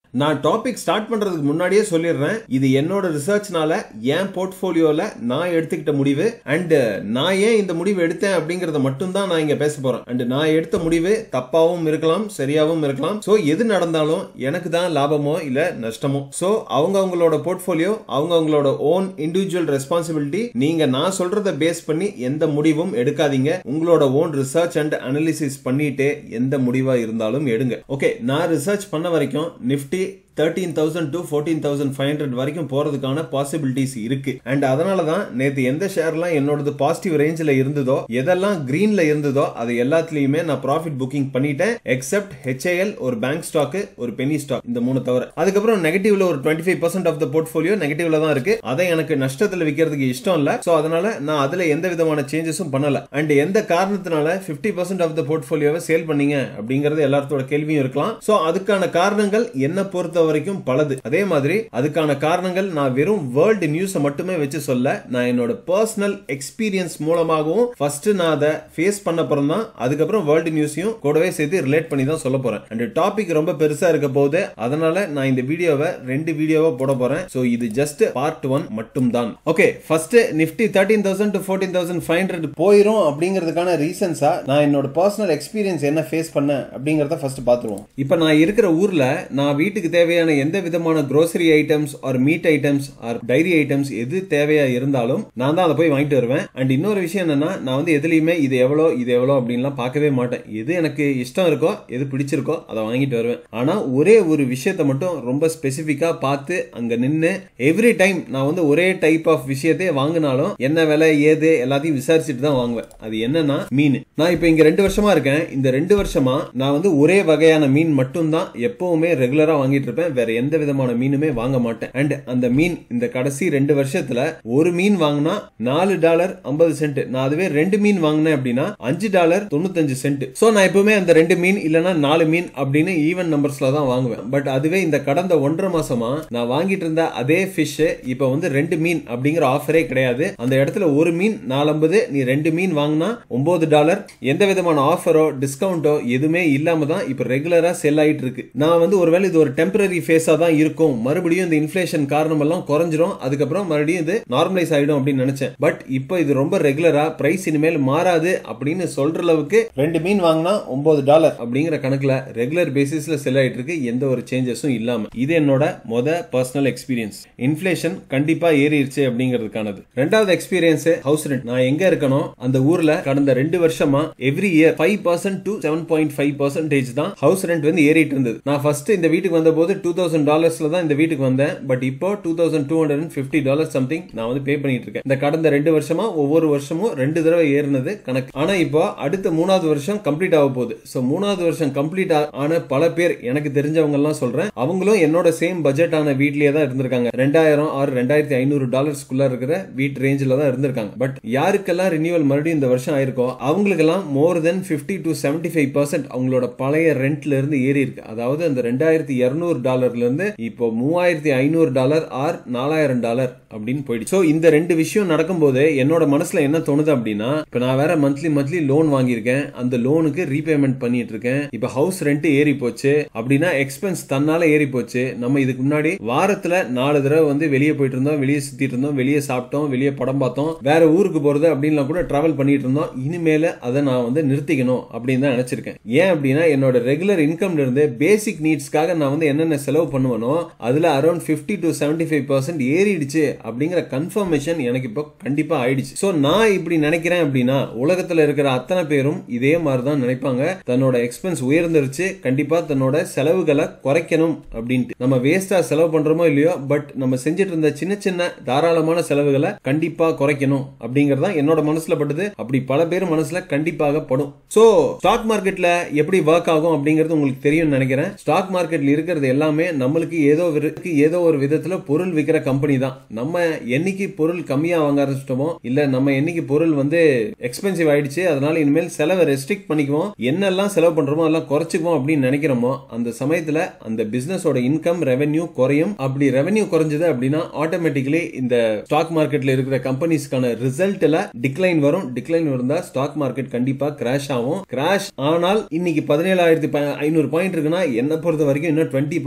நான் topic start பண்றதுக்கு முன்னாடியே சொல்லிடுறேன் இது என்னோட ரிசர்ச்னால என் போர்ட்ஃபோலியோல நான் எடுத்துக்கிட்ட முடிவு அண்ட் நான் ஏன் இந்த முடிவு எடுத்தேன் அப்படிங்கறத மட்டும் தான் நான் இங்க பேச போறேன் அண்ட் நான் எடுத்த முடிவு தப்பாவும் இருக்கலாம் சரியாவும் இருக்கலாம் சோ எது நடந்தாலும் எனக்கு தான் லாபமோ இல்ல நஷ்டமோ சோ அவங்க அவங்களோட போர்ட்ஃபோலியோ அவங்க அவங்களோட ஓன் இண்டிவிஜுவல் ரெஸ்பான்சிபிலிட்டி நீங்க நான் சொல்றத பேஸ் பண்ணி எந்த முடிவும் எடுக்காதீங்க உங்களோட ஓன் ரிசர்ச் அண்ட் அனாலிசிஸ் பண்ணிட்டு எந்த முடிவா இருந்தாலும் எடுங்க ஓகே நான் ரிசர்ச் பண்ண வரைக்கும் Nifty thirteen thousand to fourteen thousand five hundred வரைக்கும் போறதுக்கான பாசிபிலிட்டிஸ் இருக்கு அண்ட் அதனால தான் நேத்து எந்த ஷேர்லாம் என்னோடது பாசிட்டிவ் ரேஞ்சில் இருந்ததோ எதெல்லாம் கிரீன்ல இருந்ததோ அது எல்லாத்துலயுமே நான் ப்ராஃபிட் புக்கிங் பண்ணிட்டேன் எக்ஸப்ட் ஹெச்ஏஎல் ஒரு பேங்க் ஸ்டாக் ஒரு பெனி ஸ்டாக் இந்த மூணு தவிர அதுக்கப்புறம் நெகட்டிவ்ல ஒரு twenty five percent of the portfolio நெகட்டிவ்ல தான் இருக்கு அதை எனக்கு நஷ்டத்துல விற்கிறதுக்கு இஷ்டம் இல்ல சோ அதனால நான் அதுல எந்த விதமான சேஞ்சஸும் பண்ணல அண்ட் எந்த காரணத்தினால பிப்டி பர்சன்ட் ஆஃப் த போர்ட்ஃபோலியோவை சேல் பண்ணீங்க அப்படிங்கறது எல்லாத்தோட கேள்வியும் இருக்கலாம் சோ அதுக்கான காரணங்கள் என்ன பொறுத்த வரைக்கும் பலது அதே மாதிரி அதுக்கான காரணங்கள் நான் வெறும் வேர்ல்டு நியூஸை மட்டுமே வச்சு சொல்ல நான் என்னோட பர்சனல் எக்ஸ்பீரியன்ஸ் மூலமாகவும் ஃபர்ஸ்ட் நான் அதை ஃபேஸ் பண்ண அப்புறம் தான் அதுக்கப்புறம் வேர்ல்டு நியூஸையும் கூடவே சேர்த்து ரிலேட் பண்ணி தான் சொல்ல போறேன் அண்ட் டாபிக் ரொம்ப பெருசா இருக்க போது அதனால நான் இந்த வீடியோவை ரெண்டு வீடியோவா போட போறேன் சோ இது ஜஸ்ட் பார்ட் ஒன் மட்டும் தான் okay first Nifty thirteen thousand to fourteen thousand five hundred போயிரும் அப்படிங்கிறதுக்கான ரீசன்ஸா நான் என்னோட பர்சனல் எக்ஸ்பீரியன்ஸ் என்ன ஃபேஸ் பண்ணேன் அப்படிங்கறத ஃபர்ஸ்ட் பாத்துருவோம் இப்போ நான் இருக்கிற ஊர்ல நான் வீட்டுக்கு தேவையான எந்த விதமான grocery items or meat items or dairy items எது தேவையா இருந்தாலும் நான் தான் அதை போய் வாங்கிட்டு வருவேன் அண்ட் இன்னொரு விஷயம் என்னன்னா நான் வந்து எதுலையுமே இது எவ்வளோ இது எவ்வளோ அப்படின்லாம் பார்க்கவே மாட்டேன் எது எனக்கு இஷ்டம் இருக்கோ எது பிடிச்சிருக்கோ அதை வாங்கிட்டு வருவேன் ஆனா ஒரே ஒரு விஷயத்த மட்டும் ரொம்ப ஸ்பெசிஃபிக்கா பார்த்து அங்க நின்று எவ்ரி டைம் நான் வந்து ஒரே டைப் ஆஃப் விஷயத்தை வாங்கினாலும் என்ன விலை ஏது எல்லாத்தையும் விசாரிச்சுட்டு தான் வாங்குவேன் அது என்னன்னா மீன் நான் இப்போ இங்க ரெண்டு வருஷமா இருக்கேன் இந்த ரெண்டு வருஷமா நான் வந்து ஒரே வகையான மீன் மட்டும் தான் எப்பவுமே ரெகுலரா வாங்கிட்டு இருப்பேன் வேற எந்த விதமான மீனுமே வாங்க மாட்டேன் அண்ட் அந்த மீன் இந்த கடைசி ரெண்டு வருஷத்துல ஒரு மீன் வாங்கினா நாலு டாலர் ஐம்பது சென்ட் நான் அதுவே ரெண்டு மீன் வாங்கினேன் அப்படின்னா அஞ்சு டாலர் தொண்ணூத்தஞ்சு சென்ட் சோ நான் எப்பவுமே அந்த ரெண்டு மீன் இல்லனா நாலு மீன் அப்படின்னு ஈவன் நம்பர்ஸ்ல தான் வாங்குவேன் பட் அதுவே இந்த கடந்த ஒன்றரை மாசமா நான் வாங்கிட்டு இருந்த அதே ஃபிஷ் இப்ப வந்து ரெண்டு மீன் அப்படிங்கிற ஆஃபரே கிடையாது அந்த இடத்துல ஒரு மீன் நாலம்பது நீ ரெண்டு மீன் வாங்கினா ஒன்பது டாலர் எந்த விதமான ஆஃபரோ டிஸ்கவுண்டோ எதுவுமே இல்லாம தான் இப்ப ரெகுலரா செல் ஆயிட்டு இருக்கு நான் வந்து ஒருவேளை இது ஒரு டெம்பரரி ஃபேஸா தான் இருக்கும் மறுபடியும் இந்த இன்ஃபிளேஷன் காரணம் எல்லாம் குறைஞ்சிரும் அதுக்கப்புறம் மறுபடியும் இது நார்மலைஸ் ஆயிடும் அப்படின்னு நினைச்சேன் பட் இப்போ இது ரொம்ப ரெகுலரா பிரைஸ் இனிமேல் மாறாது அப்படின்னு சொல்ற அளவுக்கு ரெண்டு மீன் வாங்கினா ஒன்பது டாலர் அப்படிங்கிற கணக்குல ரெகுலர் பேசிஸ்ல செல் ஆயிட்டு இருக்கு எந்த ஒரு சேஞ்சஸும் இல்லாம இது என்னோட மொத பர்சனல் எக்ஸ்பீரியன்ஸ் இன்ஃபிளேஷன் கண்டிப்பா ஏறிடுச்சு அப்படிங்கிறதுக்கானது ரெண்டாவது எக்ஸ்பீரியன்ஸ் ஹவுஸ் ரெண்ட் நான் எங்க இருக்கணும் அந்த ஊர்ல கடந்த ரெண்டு வருஷமா every year five percent to seven point five percentage தான் ஹவுஸ் ரெண்ட் வந்து ஏறிட்டு இருந்தது நான் ஃபர்ஸ்ட் இந்த வீட்டுக்கு வந்த போது டூ தௌசண்ட் டாலர்ஸ்ல தான் இந்த வீட்டுக்கு வந்தேன் பட் இப்போ two thousand two hundred fifty dollar something நான் வந்து பே பண்ணிட்டு இருக்கேன் இந்த கடந்த ரெண்டு வருஷமா ஒவ்வொரு வருஷமும் ரெண்டு தடவை ஏறினது கணக்கு ஆனா இப்போ அடுத்த மூணாவது வருஷம் கம்ப்ளீட் ஆக போகுது ஸோ மூணாவது வருஷம் கம்ப்ளீட் ஆன பல பேர் எனக்கு தெரிஞ்சவங்க எல்லாம் சொல்றேன் அவங்களும் என்னோட சேம் பட்ஜெட் ஆன வீட்லயே தான் இருந்திருக்காங்க ரெண்டாயிரம் ஆறு ரெண்டாயிரத்தி ஐநூறு டாலர்ஸ்க்குள்ள இருக்கிற வீட் ரேஞ்சில் தான் இருந்திருக்காங்க பட் யாருக்கெல்லாம் ரினியூவல் மறுபடியும் இந்த வருஷம் ஆயிருக்கோ அவங்களுக்கெல்லாம் more than fifty to seventy five percent அவங்களோட பழைய ரெண்ட்ல இருந்து ஏறி இருக்கு அதாவது அந்த ரெண்டாயிரத்தி இருநூறு டாலர்ல இருந்து இப்போ மூவாயிரத்தி ஐநூறு டாலர் ஆர் நாலாயிரம் டாலர் அப்படின்னு போயிடுச்சு ஸோ இந்த ரெண்டு விஷயம் நடக்கும்போது என்னோட மனசுல என்ன தோணுது அப்படின்னா இப்போ நான் வேற மந்த்லி மந்த்லி லோன் வாங்கியிருக்கேன் அந்த லோனுக்கு ரீபேமெண்ட் பண்ணிட்டு இருக்கேன் இப்போ ஹவுஸ் ரெண்ட் ஏறி போச்சு அப்படின்னா எக்ஸ்பென்ஸ் தன்னால ஏறி போச்சு நம்ம இதுக்கு முன்னாடி வாரத்துல நாலு தடவை வந்து வெளியே போயிட்டு இருந்தோம் வெளியே சுத்திட்டு இருந்தோம் வெளியே சாப்பிட்டோம் வெளியே படம் பார்த்தோம் வேற ஊருக்கு போறது அப்படின்லாம் கூட டிராவல் பண்ணிட்டு இருந்தோம் இனிமேல அதை நான் வந்து நிறுத்திக்கணும் அப்படின்னு தான் நினைச்சிருக்கேன் ஏன் அப்படின்னா என்னோட ரெகுலர் இன்கம்ல இருந்து பேசிக் நீட்ஸ்க்காக நான் வந்து என்னென்ன செலவு பண்ணுவேனோ அதுல around fifty to seventy five percent ஏறிடுச்சு அப்படிங்கிற கன்ஃபர்மேஷன் எனக்கு இப்போ கண்டிப்பா ஆயிடுச்சு ஸோ நான் இப்படி நினைக்கிறேன் அப்படின்னா உலகத்துல இருக்கிற அத்தனை பேரும் இதே மாதிரி தான் நினைப்பாங்க தன்னோட எக்ஸ்பென்ஸ் உயர்ந்துருச்சு கண்டிப்பா தன்னோட செலவுகளை குறைக்கணும் அப்படின்ட்டு நம்ம வேஸ்டா செலவு பண்றோமோ இல்லையோ பட் நம்ம செஞ்சுட்டு இருந்த சின்ன சின்ன தாராளமான செலவுகளை கண்டிப்பா குறைக்கணும் அப்படிங்கறதா என்னோட மனசுல பட்டது அப்படி பல பேர் மனசுல கண்டிப்பாக படும் சோ ஸ்டாக் மார்க்கெட்ல எப்படி ஒர்க் ஆகும் அப்படிங்கிறது உங்களுக்கு தெரியும் நினைக்கிறேன் ஸ்டாக் மார்க்கெட்ல இருக்கிறது எல்லாமே நம்மளுக்கு ஏதோ விருக்கு ஏதோ ஒரு விதத்துல பொருள் விற்கிற கம்பெனி தான் நம்ம என்னைக்கு பொருள் கம்மியா வாங்க ஆரம்பிச்சிட்டோமோ இல்ல நம்ம என்னைக்கு பொருள் வந்து எக்ஸ்பென்சிவ் ஆயிடுச்சு அதனால இனிமேல் செலவை ரெஸ்ட்ரிக்ட் பண்ணிக்குவோம் என்னெல்லாம் செலவு பண்றோமோ அதெல்லாம் குறைச்சிக்குவோம் அப்படின்னு நினைக்கிறோமோ அந்த சமயத்துல அந்த பிசினஸோட இன்கம் ரெவென்யூ குறையும் அப்படி ரெவென்யூ குறைஞ்சது அப்படின்னா ஆட்டோமேட்டிக்கலி இந்த ஸ்டாக் மார்க்கெட்ல இருக்கிற கம்பெனிஸ்க்கான ரிசல்ட்ல டிக்ளைன் வரும் டிக்ளைன் இருந்தா ஸ்டாக் மார்க்கெட் கண்டிப்பா கிராஷ் ஆகும் கிராஷ் ஆனால் இன்னைக்கு பதினேழாயிரத்தி ஐநூறு பாயிண்ட் இருக்குன்னா என்ன பொறுத்த வரைக்கும் இன்னும் டுவெண்ட்டி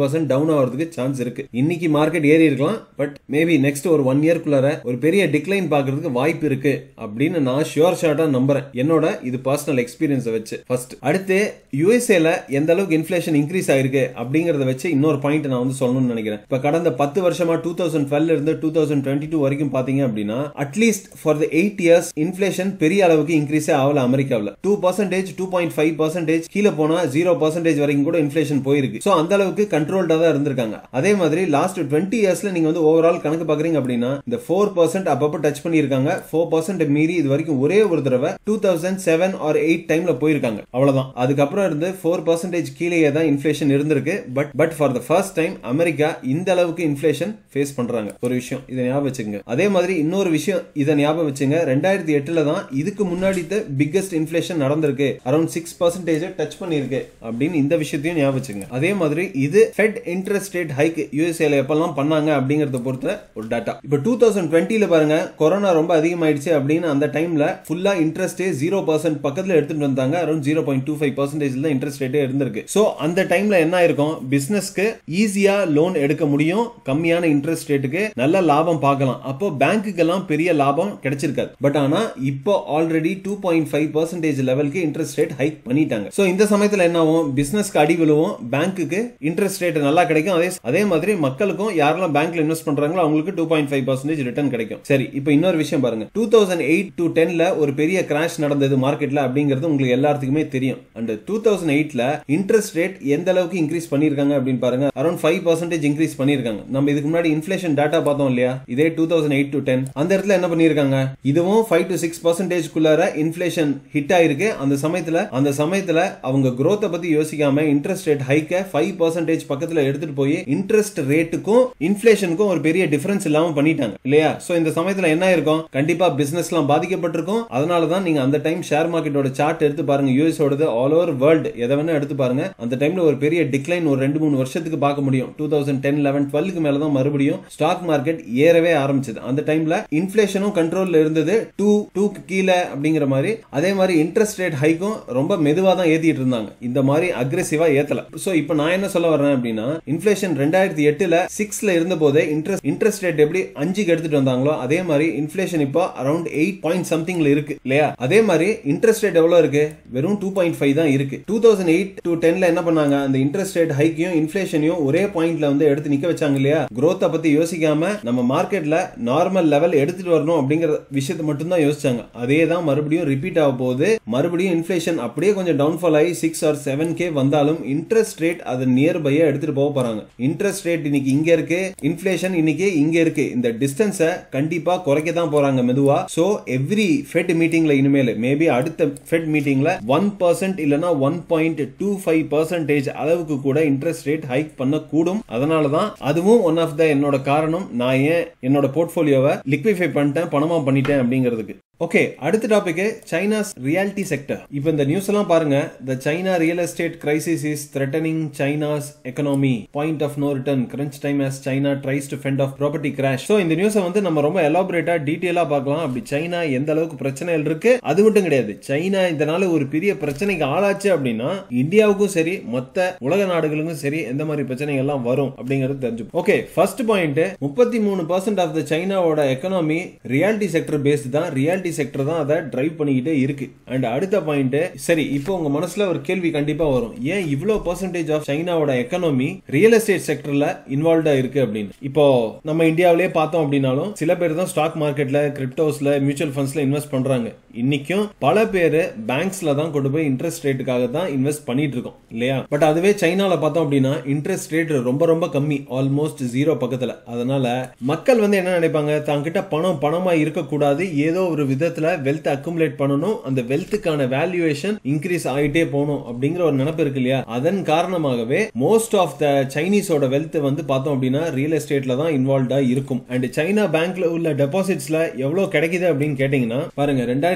பர்சன்ட் டவுன் ஆகிறதுக்கு சான்ஸ் இருக்கு இன்னைக்கு மார்க்கெட் ஏறி இருக்கலாம் பட் மேபி நெக்ஸ்ட் ஒரு ஒன் இயர்க்குள்ளார ஒரு பெரிய டிக்ளைன் பாக்குறதுக்கு வாய்ப்பு இருக்கு அப்படின்னு நான் ஷியோர் ஷார்ட்டா நம்புறேன் என்னோட இது பர்சனல் எக்ஸ்பீரியன்ஸை வச்சு ஃபர்ஸ்ட் அடுத்து யூஎஸ்ஏல எந்த அளவுக்கு இன்ஃபிளேஷன் இன்க்ரீஸ் ஆயிருக்கு அப்படிங்கறத வச்சு இன்னொரு பாயிண்ட் நான் வந்து சொல்லணும்னு நினைக்கிறேன் இப்ப கடந்த பத்து வருஷமா டூ தௌசண்ட் டுவெல் இருந்து டூ தௌசண்ட் டுவெண்ட்டி டூ வரைக்கும் பாத்தீங்க அப்படின்னா at least for the eight years inflation பெரிய அளவுக்கு இன்க்ரீஸே ஆகல அமெரிக்காவில் two percentage two point five percentage கீழே போனா ஜீரோ பர்சன்டேஜ் வரைக்கும் கூட இன்ஃபிளேஷன் போயிருக்கு ஸோ அந்த அளவுக்கு கண்ட்ரோல்டா தான் இருந்திருக்காங்க அதே மாதிரி லாஸ்ட் டுவெண்ட்டி இயர்ஸ்ல நீங்க வந்து ஓவரால் கணக்கு பாக்குறீங்க அப்படின்னா இந்த ஃபோர் பர்சன்ட் அப்பப்போ டச் பண்ணியிருக்காங்க ஃபோர் பர்சன்ட் மீறி இது வரைக்கும் ஒரே ஒரு தடவை two thousand seven or eight டைம்ல போயிருக்காங்க அவ்வளவுதான் அதுக்கப்புறம் இருந்து ஃபோர் பர்சன்டேஜ் கீழேயே தான் இன்ஃபிளேஷன் இருந்திருக்கு but but for the first time America இந்த அளவுக்கு இன்ஃபிளேஷன் ஃபேஸ் பண்றாங்க ஒரு விஷயம் இதை ஞாபகம் வச்சுங்க அதே மாதிரி இன்னொரு விஷயம் இதை ஞாபகம் வச்சுங்க ரெண்டாயிரத்தி எட்டுல தான் இதுக்கு முன்னாடி பிக்கஸ்ட் இன்ஃபிளேஷன் நடந்திருக்கு அரௌண்ட் சிக்ஸ் பர்சன்டேஜ் டச் பண்ணிருக்கு அப்படின்னு இந்த விஷயத்தையும் ஞாபகம் வச்சுங்க அதே மாதிரி இது ஃபெட் இன்ட்ரெஸ்ட் ரேட் ஹைக் யூஎஸ்ஏல எப்பெல்லாம் பண்ணாங்க அப்படிங்கறத பொறுத்த ஒரு டேட்டா இப்போ டூ தௌசண்ட் டுவெண்ட்டில பாருங்க கொரோனா ரொம்ப அதிகமாயிடுச்சு அப்படின்னு அந்த டைம்ல ஃபுல்லா இன்ட்ரெஸ்டே ஜீரோ பர்சன்ட் பக்கத்துல எடுத்துட்டு வந்தாங்க around zero point two five percentage தான் இன்ட்ரெஸ்ட் ரேட்டே இருந்திருக்கு ஸோ அந்த டைம்ல என்ன ஆயிருக்கும் பிசினஸ்க்கு ஈஸியா லோன் எடுக்க முடியும் கம்மியான இன்ட்ரெஸ்ட் ரேட்டுக்கு நல்ல லாபம் பார்க்கலாம் அப்போ பேங்க்குக்கெல்லாம் பெரிய லாபம் கிடைச்சிருக்காது பட் ஆனா இப்போ already two point five percentage லெவலுக்கு இன்ட்ரெஸ்ட் ரேட் ஹைக் பண்ணிட்டாங்க ஸோ இந்த சமயத்தில் என்ன ஆகும் பிசினஸ்க்கு அடி விழுவும் பேங்க்குக்கு இன்ட்ரெஸ்ட் ரேட் நல்லா கிடைக்கும் அதே அதே மாதிரி மக்களுக்கும் யாரெல்லாம் பேங்க்ல இன்வெஸ்ட் பண்றாங்களோ அவங்களுக்கு two point five percentage return கிடைக்கும் சரி இப்போ இன்னொரு விஷயம் பாருங்க டூ தௌசண்ட் எயிட் டு டென்ல ஒரு பெரிய கிராஷ் நடந்தது மார்க்கெட்ல அப்படிங்கிறது உங்களுக்கு எல்லாத்துக்குமே தெரியும் அண்ட் டூ தௌசண்ட் எயிட்ல இன்ட்ரெஸ்ட் ரேட் எந்த அளவுக்கு இன்க்ரீஸ் பண்ணிருக்காங்க அப்படின்னு பாருங்க அரௌண்ட் ஃபைவ் பர்சன்டேஜ் இன்க்ரீஸ் பண்ணிருக்காங்க நம்ம இதுக்கு முன்னாடி இன்ஃபிளேஷன் டேட்டா பார்த்தோம் இல்லையா இதே two thousand eight to ten அந்த இடத்துல என்ன பண்ணிருக்காங்க இதுவும் ஃபைவ் டு சிக்ஸ் பர்சன்டேஜ்குள்ளார இன்ஃபிளேஷன் ஹிட் ஆயிருக்கு அந்த சமயத்துல அந்த சமயத்துல அவங்க growth பத்தி யோசிக்காம இன்ட்ரெஸ்ட் ரேட் ஹைக்க ஃபைவ் பர்சன்டேஜ் பக்கத்துல எடுத்துட்டு போய் இன்ட்ரெஸ்ட் ரேட்டுக்கும் இன்ஃபிளேஷனுக்கும் ஒரு பெரிய டிஃபரன்ஸ் இல்லாம பண்ணிட்டாங்க இல்லையா சோ இந்த சமயத்துல என்ன இருக்கும் கண்டிப்பா பிசினஸ் எல்லாம் பாதிக்கப்பட்டிருக்கும் அதனால தான் நீங்க அந்த டைம் ஷேர் மார்க்கெட்டோட சார்ட் எடுத்து பாருங்க யூஎஸ் ஓடது ஆல் ஓவர் வேர்ல்டு எதை வேணா எடுத்து பாருங்க அந்த டைம்ல ஒரு பெரிய டிக்ளைன் ஒரு ரெண்டு மூணு வருஷத்துக்கு பார்க்க முடியும் டூ தௌசண்ட் டென் லெவன் டுவெல்க்கு மேல தான் மறுபடியும் ஸ்டாக் மார்க்கெட் ஏறவே ஆரம்பிச்சது அந்த டைம்ல இன்ஃபிளேஷனும் கண்ட்ரோல்ல இருந்தது டூ டூக்கு கீழே அப்படிங்கிற மாதிரி அதே மாதிரி இன்ட்ரெஸ்ட் ரேட் ஹைக்கும் ரொம்ப மெதுவா தான் ஏத்திட்டு இருந்தாங்க இந்த மாதிரி அக்ரெசிவா ஏத்தல சோ இப்போ நான் என்ன சொல்ல வரேன் அப்படின்னா இன்ஃபிளேஷன் ரெண்டாயிரத்தி எட்டுல சிக்ஸ்ல இருந்த போதே இன்ட்ரெஸ்ட் இன்ட்ரெஸ்ட் ரேட் எப்படி அஞ்சுக்கு எடுத்துட்டு வந்தாங்களோ அதே மாதிரி இன்ஃபிளேஷன் இப்போ அரௌண்ட் எயிட் பாயிண்ட் சம்திங்ல இருக்கு இல்லையா அதே மாதிரி இன்ட்ரெஸ்ட் ரேட் எவ்வளவு இருக்கு வெறும் டூ பாயிண்ட் ஃபைவ் தான் இருக்கு டூ தௌசண்ட் எயிட் டு டென்ல என்ன பண்ணாங்க அந்த இன்ட்ரெஸ்ட் ரேட் ஹைக்கையும் இன்ஃபிளேஷனையும் ஒரே பாயிண்ட்ல வந்து எடுத்து நிக்க வச்சாங்க இல்லையா growth பத்தி யோசிக்காம நம்ம மார்க்கெட்ல நார்மல் லெவல் எடுத்துட்டு வரணும் அப்படிங்கிற விஷயத்தை மட்டும் தான் யோசிச்சாங்க அதே தான் மறுபடியும் ரிப்பீட் ஆக போகுது மறுபடியும் இன்ஃபிளேஷன் அப்படியே கொஞ்சம் டவுன்ஃபால் ஆகி சிக்ஸ் ஆர் செவன் கே வந்தாலும் இன்ட்ரெஸ்ட் ரேட் அது நியர் பையா எடுத்துட்டு போக போறாங்க இன்ட்ரெஸ்ட் ரேட் இன்னைக்கு இங்க இருக்கு இன்ஃபிளேஷன் இன்னைக்கு இங்க இருக்கு இந்த டிஸ்டன்ஸை கண்டிப்பா குறைக்க தான் போறாங்க மெதுவா சோ எவ்ரி ஃபெட் மீட்டிங்ல இனிமேல் மேபி அடுத்த ஃபெட் மீட்டிங்ல ஒன் பர்சன்ட் இல்லனா one point two five percentage அளவுக்கு கூட இன்ட்ரெஸ்ட் ரேட் ஹைக் பண்ணக்கூடும் அதனால தான் அதுவும் ஒன் ஆஃப் த என்னோட காரணம் நான் ஏன் என்னோட போர்ட்ஃபோலியோவை லிக்விஃபை பண்ணிட்டேன் பணமா பண்ணிட்டேன் அப்படிங்கிறதுக்கு ஓகே அடுத்த டாபிக் சைனாஸ் ரியாலிட்டி செக்டர் இப்போ இந்த நியூஸ் எல்லாம் பாருங்க the China real estate crisis is threatening China's economy point of no return crunch time as China tries to fend off property crash so இந்த நியூஸை வந்து நம்ம ரொம்ப எலாபரேட்டா டீட்டெயிலா பார்க்கலாம் அப்படி சைனா எந்த அளவுக்கு பிரச்சனைகள் இருக்கு அது மட்டும் கிடையாது சைனா இதனால ஒரு பெரிய பிரச்சனைக்கு ஆளாச்சு அப்படின்னா இந்தியாவுக்கும் சரி மொத்த உலக நாடுகளுக்கும் சரி எந்த மாதிரி பிரச்சனைகள் எல்லாம் வரும் அப்படிங்கிறது தெரிஞ்சு ஓகே ஃபர்ஸ்ட் பாயிண்ட் முப்பத்தி மூணு பர்சன்ட் ஆஃப் த சைனாவோட எக்கனாமி ரியாலிட்டி செக்டர் பேஸ்ட் தான் ரியாலிட்டி செக்டர் தான் அதை டிரைவ் பண்ணிக்கிட்டே இருக்கு அண்ட் அடுத்த பாயிண்ட் சரி இப்போ உங்க மனசுல ஒரு கேள்வி கண்டிப்பா வரும் ஏன் இவ்வளவு பர்சன்டேஜ் ஆஃப் சைனாவோட எக்கனாமி ரியல் எஸ்டேட் செக்டர்ல இன்வால்வ்டா இருக்கு அப்படின்னு இப்போ நம்ம இந்தியாவிலே பார்த்தோம் அப்படின்னாலும் சில பேர் தான் ஸ்டாக் மார்க்கெட்ல கிரிப்டோஸ்ல மியூச்சுவல் ஃபண்ட்ஸ்ல இன்வெஸ்ட் பண்றாங்க இன்னைக்கும் பல பேர் பேங்க்ஸ்ல தான் கொண்டு போய் இன்ட்ரெஸ்ட் ரேட்டுக்காக தான் இன்வெஸ்ட் பண்ணிட்டு இருக்கோம் இல்லையா பட் அதுவே சைனால பார்த்தோம் அப்படின்னா இன்ட்ரெஸ்ட் ரேட் ரொம்ப ரொம்ப கம்மி ஆல்மோஸ்ட் ஜீரோ பக்கத்துல அதனால மக்கள் வந்து என்ன நினைப்பாங்க தங்கிட்ட பணம் பணமா இருக்கக்கூடாது ஏதோ ஒரு விதத்துல வெல்த் அக்குமுலேட் பண்ணணும் அந்த வெல்த்துக்கான வேல்யூவேஷன் இன்க்ரீஸ் ஆகிட்டே போகணும் அப்படிங்கிற ஒரு நினைப்பு இருக்கு இல்லையா அதன் காரணமாகவே மோஸ்ட் ஆஃப் த சைனீஸோட வெல்த் வந்து பார்த்தோம் அப்படின்னா ரியல் எஸ்டேட்ல தான் இன்வால்வ்டா இருக்கும் அண்ட் சைனா பேங்க்ல உள்ள டெபாசிட்ஸ்ல எவ்வளவு கிடைக்குது அப்படின்னு கேட்டீங்கன்னா பாருங்க ரெண்டாயிரத்தி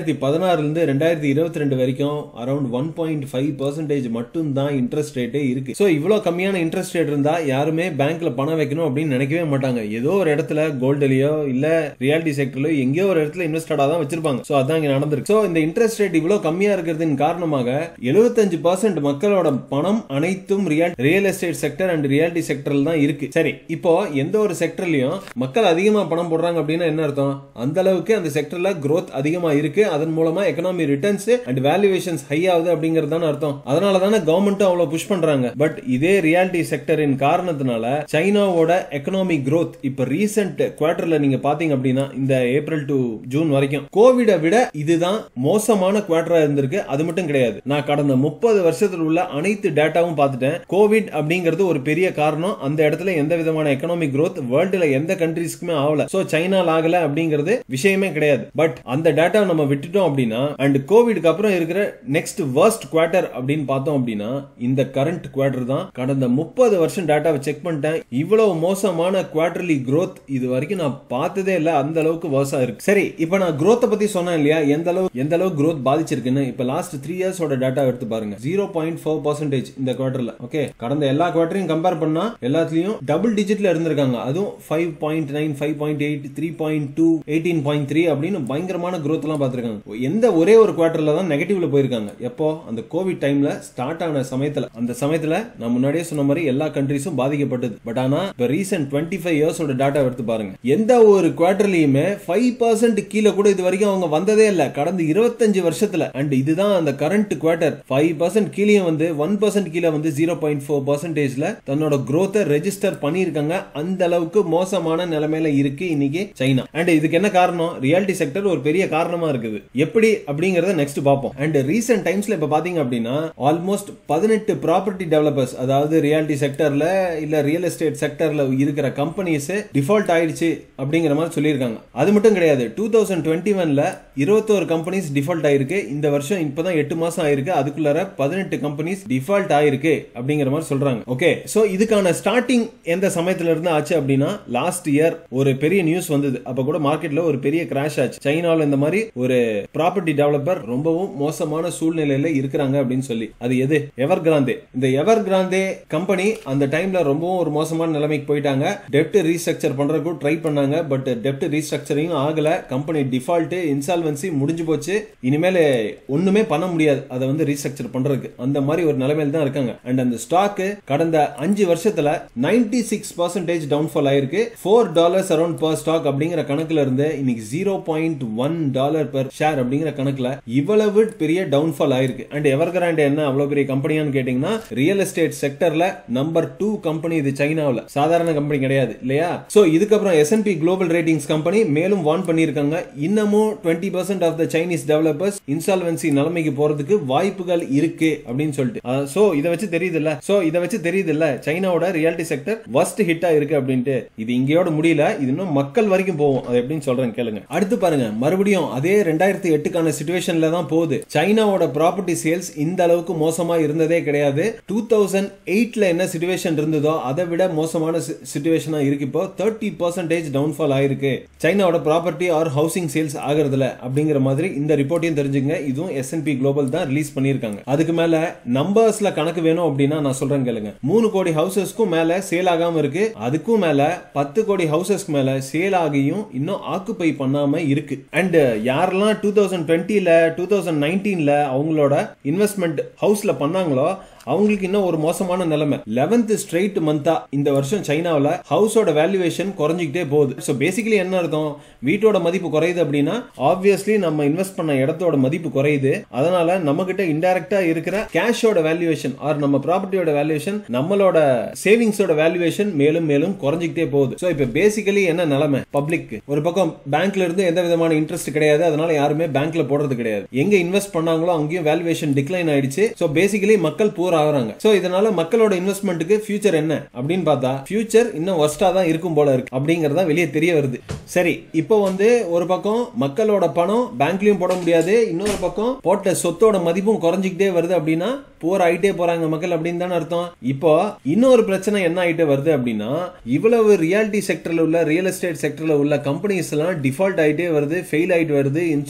ரெண்டாயிரத்தி பதினாறுல இருந்து ரெண்டாயிரத்தி இருபத்தி ரெண்டு வரைக்கும் around one point five percentage மட்டும் தான் இன்ட்ரெஸ்ட் ரேட்டே இருக்கு ஸோ இவ்வளோ கம்மியான இன்ட்ரெஸ்ட் ரேட் இருந்தா யாருமே பேங்க்ல பணம் வைக்கணும் அப்படின்னு நினைக்கவே மாட்டாங்க ஏதோ ஒரு இடத்துல கோல்டுலயோ இல்ல ரியாலிட்டி செக்டர்லயோ எங்கேயோ ஒரு இடத்துல இன்வெஸ்டடா தான் வச்சிருப்பாங்க ஸோ அதான் இங்க நடந்திருக்கு ஸோ இந்த இன்ட்ரெஸ்ட் ரேட் இவ்வளவு கம்மியா இருக்கிறதின் காரணமாக எழுபத்தஞ்சு பர்சன்ட் மக்களோட பணம் அனைத்தும் real real estate sector and reality செக்டர்ல தான் இருக்கு சரி இப்போ எந்த ஒரு செக்டர்லயும் மக்கள் அதிகமா பணம் போடுறாங்க அப்படின்னா என்ன அர்த்தம் அந்த அளவுக்கு அந்த செக்டர்ல growth அதிகமா இருக்கு அதன் மூலமா economy returns and valuations high ஆகுது அப்படிங்கிறது தானே அர்த்தம் அதனால தானே கவர்மெண்ட்டும் அவ்வளவு புஷ் பண்றாங்க பட் இதே ரியாலிட்டி செக்டரின் காரணத்தினால சைனாவோட எக்கனாமிக் growth இப்ப ரீசெண்ட் குவார்டர்ல நீங்க பாத்தீங்க அப்படின்னா இந்த ஏப்ரல் டு ஜூன் வரைக்கும் கோவிடை விட இதுதான் மோசமான குவார்டரா இருந்திருக்கு அது மட்டும் கிடையாது நான் கடந்த முப்பது வருஷத்துல உள்ள அனைத்து டேட்டாவும் பார்த்துட்டேன் கோவிட் அப்படிங்கிறது ஒரு பெரிய காரணம் அந்த இடத்துல எந்த விதமான எக்கனாமிக் growth வேர்ல்டுல எந்த கண்ட்ரீஸ்க்குமே ஆகல சோ சைனால ஆகல அப்படிங்கிறது விஷயமே கிடையாது பட் அந்த டேட்டா நம்ம விட்டுட்டோம் அப்படின்னா அண்ட் கோவிட்க்கு அப்புறம் இருக்கிற நெக்ஸ்ட் வர்ஸ்ட் குவார்டர் அப்படின்னு பார்த்தோம் அப்படின்னா இந்த கரண்ட் குவார்டர் தான் கடந்த முப்பது வருஷம் டேட்டாவை செக் பண்ணிட்டேன் இவ்வளவு மோசமான குவார்டர்லி growth இது வரைக்கும் நான் பார்த்ததே இல்ல அந்த அளவுக்கு வர்ஸா இருக்கு சரி இப்போ நான் growth பத்தி சொன்னேன் இல்லையா எந்த அளவு எந்த அளவு growth பாதிச்சிருக்குன்னு இப்போ லாஸ்ட் த்ரீ இயர்ஸோட டேட்டா எடுத்து பாருங்க ஜீரோ பாயிண்ட் ஃபோர் பர்சன்டேஜ் இந்த குவார்டர்ல ஓகே கடந்த எல்லா குவார்டரையும் கம்பேர் பண்ணா எல்லாத்துலயும் டபுள் டிஜிட்ல இருந்திருக்காங்க அதுவும் five point nine five point eight three point two eighteen point three அப்படின்னு பயங்கரமான growth எல்லாம் பார்த்திருக்காங்க எந்த ஒரே ஒரு குவார்டர்ல தான் நெகட்டிவ்ல போயிருக்காங்க எப்போ அந்த கோவிட் டைம்ல ஸ்டார்ட் ஆன சமயத்துல அந்த சமயத்துல நான் முன்னாடியே சொன்ன மாதிரி எல்லா கண்ட்ரிஸும் பாதிக்கப்பட்டது பட் ஆனா இப்ப ரீசெண்ட் டுவெண்ட்டி ஃபைவ் இயர்ஸோட டேட்டா எடுத்து பாருங்க எந்த ஒரு குவார்டர்லயுமே ஃபைவ் பர்சன்ட் கீழே கூட இது வரைக்கும் அவங்க வந்ததே இல்ல கடந்த இருபத்தஞ்சு வருஷத்துல அண்ட் இதுதான் அந்த கரண்ட் குவார்டர் ஃபைவ் பர்சன்ட் கீழே வந்து ஒன் பர்சன்ட் கீழே வந்து ஜீரோ பாயிண்ட் ஃபோர் பர்சன்டேஜ்ல தன்னோட growth ரெஜிஸ்டர் பண்ணியிருக்காங்க அந்த அளவுக்கு மோசமான நிலைமையில இருக்கு இன்னைக்கு சைனா அண்ட் இதுக்கு என்ன காரணம் ரியாலிட்டி செக்டர் ஒரு பெரிய காரணமா இருக்குது எப்படி அப்படிங்கறத நெக்ஸ்ட் பார்ப்போம் அண்ட் ரீசெண்ட் டைம்ஸ்ல இப்ப பாத்தீங்க அப்படின்னா ஆல்மோஸ்ட் பதினெட்டு ப்ராப்பர்ட்டி டெவலப்பர்ஸ் அதாவது ரியாலிட்டி செக்டர்ல இல்ல ரியல் எஸ்டேட் செக்டர்ல இருக்கிற கம்பெனிஸ் டிஃபால்ட் ஆயிடுச்சு அப்படிங்கிற மாதிரி சொல்லியிருக்காங்க அது மட்டும் கிடையாது டூ தௌசண்ட் டுவெண்ட்டி ஒன்ல இருபத்தோரு கம்பெனிஸ் டிஃபால்ட் ஆயிருக்கு இந்த வருஷம் இப்பதான் எட்டு மாசம் ஆயிருக்கு அதுக்குள்ளார பதினெட்டு கம்பெனிஸ் டிஃபால்ட் ஆயிருக்கு அப்படிங்கிற மாதிரி சொல்றாங்க ஓகே சோ இதுக்கான ஸ்டார்டிங் எந்த சமயத்துல இருந்து ஆச்சு அப்படின்னா லாஸ்ட் இயர் ஒரு பெரிய நியூஸ் வந்தது அப்ப கூட மார்க்கெட்ல ஒரு பெரிய கிராஷ் ஆச்சு சைனால இந்த மாதிரி ஒரு ப்ராப்பர்ட்டி டெவலப்பர் ரொம்பவும் மோசமான சூழ்நிலையில இருக்கிறாங்க அப்படின்னு சொல்லி அது எது எவர் கிராந்தே இந்த எவர் கிராந்தே கம்பெனி அந்த டைம்ல ரொம்பவும் ஒரு மோசமான நிலைமைக்கு போயிட்டாங்க டெப்ட் ரீஸ்ட்ரக்சர் பண்றதுக்கு ட்ரை பண்ணாங்க பட் டெப்ட் ரீஸ்ட்ரக்சரிங் ஆகல கம்பெனி டிஃபால்ட் இன்சால்வன்சி முடிஞ்சு போச்சு இனிமேல் ஒண்ணுமே பண்ண முடியாது அதை வந்து ரீஸ்ட்ரக்சர் பண்றதுக்கு அந்த மாதிரி ஒரு நிலைமையில தான் இருக்காங்க அண்ட் அந்த ஸ்டாக் கடந்த அஞ்சு வருஷத்துல நைன்டி சிக்ஸ் பர்சன்டேஜ் டவுன்ஃபால் ஆயிருக்கு four dollars around per stock அப்படிங்கிற கணக்குல இருந்து இன்னைக்கு zero point one dollar per share அப்படிங்கிற கணக்குல இவ்வளவு பெரிய டவுன்ஃபால் ஆயிருக்கு அண்ட் எவர் என்ன அவ்வளவு பெரிய கம்பெனியான்னு கேட்டீங்கன்னா ரியல் எஸ்டேட் செக்டர்ல நம்பர் டூ கம்பெனி இது சைனாவில் சாதாரண கம்பெனி கிடையாது இல்லையா சோ இதுக்கப்புறம் எஸ்என்பி குளோபல் ரேட்டிங்ஸ் கம்பெனி மேலும் வார்ன் பண்ணியிருக்காங்க இன்னமும் twenty percent of the Chinese developers insolvency நிலைமைக்கு போறதுக்கு வாய்ப்புகள் இருக்கு அப்படின்னு சொல்லிட்டு சோ இதை வச்சு தெரியுது இல்ல சோ இதை வச்சு தெரியுது இல்ல சைனாவோட ரியாலிட்டி செக்டர் வஸ்ட் ஹிட்டா இருக்கு அப்படின்ட்டு இது இங்கேயோட முடியல இது இன்னும் மக்கள் வரைக்கும் போகும் அது எப்படின்னு சொல்றேன் கேளுங்க அடுத்து பாருங்க மறுபடியும் அதே ரெண்டாயிரத்தி எட்டுக்கான சுச்சுவேஷன்ல தான் போகுது சைனாவோட ப்ராப்பர்ட்டி சேல்ஸ் இந்த அளவுக்கு மோசமா இருந்ததே கிடையாது டூ தௌசண்ட் எயிட்ல என்ன சுச்சுவேஷன் இருந்ததோ அதை விட மோசமான சுச்சுவேஷனா இருக்கு இப்போ தேர்ட்டி பர்சன்டேஜ் டவுன்ஃபால் ஆயிருக்கு சைனாவோட ப்ராப்பர்ட்டி ஆர் ஹவுசிங் சேல்ஸ் ஆகுறதுல அப்படிங்கிற மாதிரி இந்த ரிப்போர்ட்டையும் தெரிஞ்சுங்க இதுவும் எஸ்என்பி குளோபல் தான் ரிலீஸ் பண்ணிருக்காங்க அதுக்கு மேல நம்பர்ஸ்ல கணக்கு வேணும் அப்படின்னா நான் சொல்றேன் கேளுங்க மூணு கோடி ஹவுசஸ்க்கும் மேல சேல் ஆகாம இருக்கு அதுக்கும் மேல பத்து கோடி ஹவுசஸ்க்கு மேல சேல் ஆகியும் இன்னும் ஆக்குப்பை பண்ணாம இருக்கு அண்ட் யாரெல்லாம் டூ தௌசண்ட் டுவெண்ட்டில டூ தௌசண்ட் நைன்டீன்ல அவங்களோட இன்வெஸ்ட்மெண்ட் ஹவுஸ்ல பண்ணாங்களோ அவங்களுக்கு இன்னும் ஒரு மோசமான நிலைமை லெவன்த் ஸ்ட்ரெயிட் மந்தா இந்த வருஷம் சைனாவில் ஹவுஸோட வேல்யூவேஷன் குறைஞ்சிக்கிட்டே போகுது ஸோ பேசிக்கலி என்ன அர்த்தம் வீட்டோட மதிப்பு குறையுது அப்படின்னா ஆப்வியஸ்லி நம்ம இன்வெஸ்ட் பண்ண இடத்தோட மதிப்பு குறையுது அதனால நம்ம கிட்ட இன்டைரக்டா இருக்கிற கேஷோட வேல்யூவேஷன் ஆர் நம்ம ப்ராப்பர்ட்டியோட வேல்யூவேஷன் நம்மளோட சேவிங்ஸோட வேல்யூவேஷன் மேலும் மேலும் குறைஞ்சிக்கிட்டே போகுது ஸோ இப்போ பேசிக்கலி என்ன நிலைமை பப்ளிக் ஒரு பக்கம் பேங்க்ல இருந்து எந்த விதமான இன்ட்ரெஸ்ட் கிடையாது அதனால யாருமே பேங்க்ல போடுறது கிடையாது எங்க இன்வெஸ்ட் பண்ணாங்களோ அங்கேயும் வேல்யூவேஷன் டிக்ளைன் ஆயிடுச்சு ஸோ பேசிக்கலி மக்கள் பூர் ஆகுறாங்க சோ இதனால மக்களோட இன்வெஸ்ட்மெண்ட்டுக்கு ஃபியூச்சர் என்ன அப்படின்னு பார்த்தா ஃபியூச்சர் இன்னும் ஒஸ்டா தான் இருக்கும் போல இருக்கு அப்படிங்கறத வெளியே தெரிய வருது சரி இப்போ வந்து ஒரு பக்கம் மக்களோட பணம் பேங்க்லயும் போட முடியாது இன்னொரு பக்கம் போட்ட சொத்தோட மதிப்பும் குறைஞ்சிக்கிட்டே வருது அப்படின்னா போர் ஆயிட்டே போறாங்க மக்கள் அப்படின்னு தானே அர்த்தம் இப்போ இன்னொரு பிரச்சனை என்ன ஆயிட்டு வருது அப்படின்னா இவ்வளவு ரியாலிட்டி செக்டர்ல உள்ள ரியல் எஸ்டேட் செக்டர்ல உள்ள கம்பெனிஸ் எல்லாம் டிஃபால்ட் ஆயிட்டே வருது ஃபெயில் ஆயிட்டு வருது